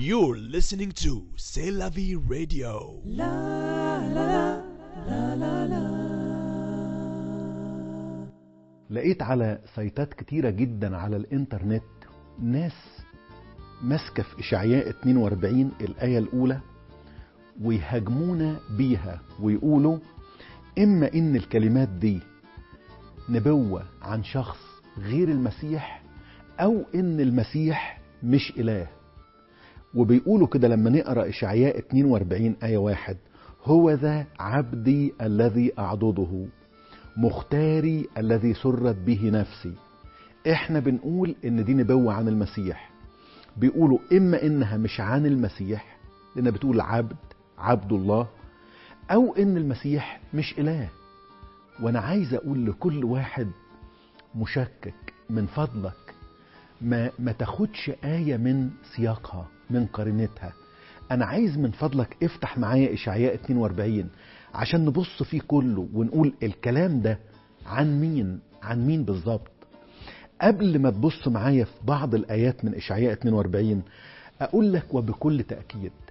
You're listening to C'est la vie radio. لقيت على سيتات كتيرة جدا على الانترنت ناس ماسكة في إشعياء 42 الآية الأولى ويهاجمونا بيها ويقولوا إما إن الكلمات دي نبوة عن شخص غير المسيح أو إن المسيح مش إله وبيقولوا كده لما نقرأ إشعياء 42 آية واحد هو ذا عبدي الذي أعضده مختاري الذي سرت به نفسي احنا بنقول ان دي نبوة عن المسيح بيقولوا اما انها مش عن المسيح لانها بتقول عبد عبد الله او ان المسيح مش اله وانا عايز اقول لكل واحد مشكك من فضلك ما ما تاخدش آية من سياقها من قرينتها انا عايز من فضلك افتح معايا اشعياء 42 عشان نبص فيه كله ونقول الكلام ده عن مين عن مين بالظبط قبل ما تبص معايا في بعض الايات من اشعياء 42 اقول لك وبكل تاكيد